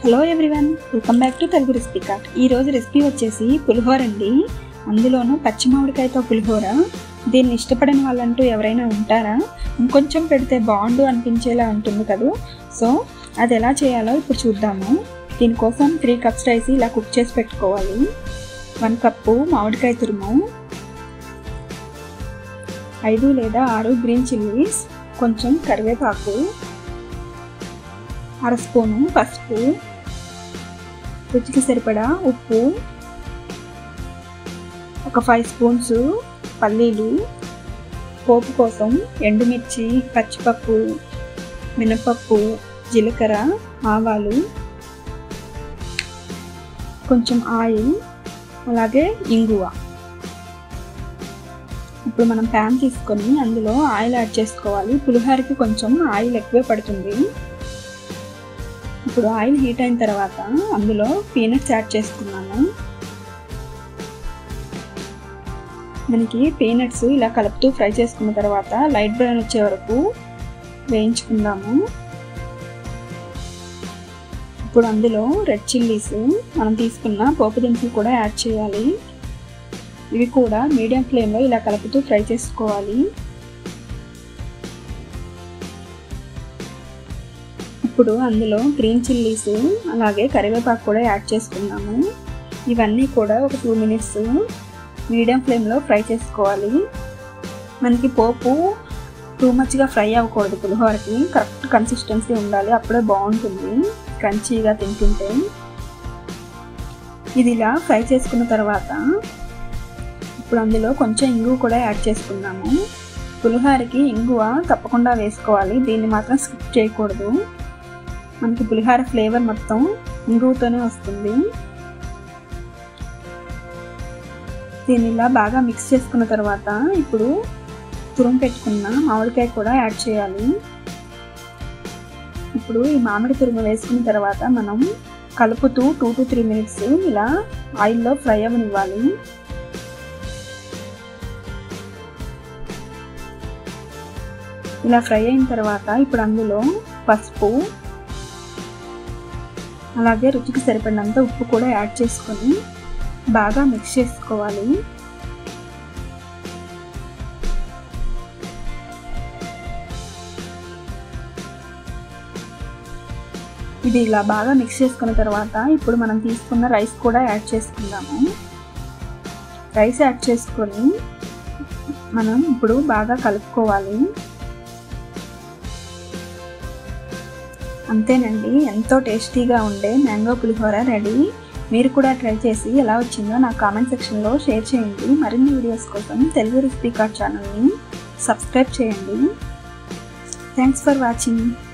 hello everyone welcome back to Telugu recipe cart ఈ రోజు recipe వచ్చేసి పులిహోర అండి అందులోనూ పచ్చి మామిడికాయతో పులిహోర దీన్ని ఇష్టపడని వాళ్ళంటూ ఎవరైనా ఉంటారా ఇంకొంచెం పెడితే బాగుండు అనిపించేలా ఉంటుంది కదా సో అది ఎలా చేయాలో ఇప్పుడు చూద్దాము దీనికోసం త్రీ కప్స్ రైస్ ఇలా కుక్ చేసి పెట్టుకోవాలి వన్ కప్పు మామిడికాయ తురుము ఐదు లేదా ఆరు గ్రీన్ చిల్లీస్ కొంచెం కరివేపాకు అర స్పూను పసుపు రుచికి సరిపడా ఉప్పు ఒక ఫైవ్ స్పూన్స్ పల్లీలు పోపు కోసం ఎండుమిర్చి పచ్చిపప్పు మినపప్పు జీలకర్ర ఆవాలు కొంచెం ఆయిల్ అలాగే ఇంగువ ఇప్పుడు మనం ప్యాన్ తీసుకొని అందులో ఆయిల్ యాడ్ చేసుకోవాలి పులిహోరకి కొంచెం ఆయిల్ ఎక్కువే పడుతుంది ఇప్పుడు ఆయిల్ హీట్ అయిన తర్వాత అందులో పీనట్స్ యాడ్ చేసుకున్నాను మనకి పీనట్స్ ఇలా కలుపుతూ ఫ్రై చేసుకున్న తర్వాత లైట్ బ్రౌన్ వచ్చే వరకు వేయించుకుందాము ఇప్పుడు అందులో రెడ్ చిల్లీస్ మనం తీసుకున్న పోపు దినుసులు కూడా యాడ్ చేయాలి ఇవి కూడా మీడియం ఫ్లేమ్లో ఇలా కలుపుతూ ఫ్రై చేసుకోవాలి ఇప్పుడు అందులో గ్రీన్ చిల్లీస్ అలాగే కరివేపాకు కూడా యాడ్ చేసుకున్నాము ఇవన్నీ కూడా ఒక టూ మినిట్స్ మీడియం ఫ్లేమ్లో ఫ్రై చేసుకోవాలి మనకి పోపు టూ మచ్గా ఫ్రై అవ్వకూడదు పులిహోరకి కరెక్ట్ కన్సిస్టెన్సీ ఉండాలి అప్పుడే బాగుంటుంది క్రంచీగా తింటుంటే ఇది ఇలా ఫ్రై చేసుకున్న తర్వాత ఇప్పుడు అందులో కొంచెం ఇంగువ కూడా యాడ్ చేసుకున్నాము పులిహోరకి ఇంగువ తప్పకుండా వేసుకోవాలి దీన్ని మాత్రం స్కిప్ చేయకూడదు మనకి పులిహోర ఫ్లేవర్ మొత్తం ఇంగువతోనే వస్తుంది దీన్ని ఇలా బాగా మిక్స్ చేసుకున్న తర్వాత ఇప్పుడు తురుము పెట్టుకున్న మామిడికాయ కూడా యాడ్ చేయాలి ఇప్పుడు ఈ మామిడి తురుము వేసుకున్న తర్వాత మనం కలుపుతూ టూ టు త్రీ మినిట్స్ ఇలా ఆయిల్లో ఫ్రై అవ్వనివ్వాలి ఇలా ఫ్రై అయిన తర్వాత ఇప్పుడు అందులో పసుపు అలాగే రుచికి సరిపడినంత ఉప్పు కూడా యాడ్ చేసుకొని బాగా మిక్స్ చేసుకోవాలి ఇది ఇలా బాగా మిక్స్ చేసుకున్న తర్వాత ఇప్పుడు మనం తీసుకున్న రైస్ కూడా యాడ్ చేసుకుందాము రైస్ యాడ్ చేసుకొని మనం ఇప్పుడు బాగా కలుపుకోవాలి అంతేనండి ఎంతో టేస్టీగా ఉండే మ్యాంగో పులిహోర రెడీ మీరు కూడా ట్రై చేసి ఎలా వచ్చిందో నా కామెంట్ సెక్షన్లో షేర్ చేయండి మరిన్ని వీడియోస్ కోసం తెలుగు రెసిపీ కార్డ్ ఛానల్ని సబ్స్క్రైబ్ చేయండి థ్యాంక్స్ ఫర్ వాచింగ్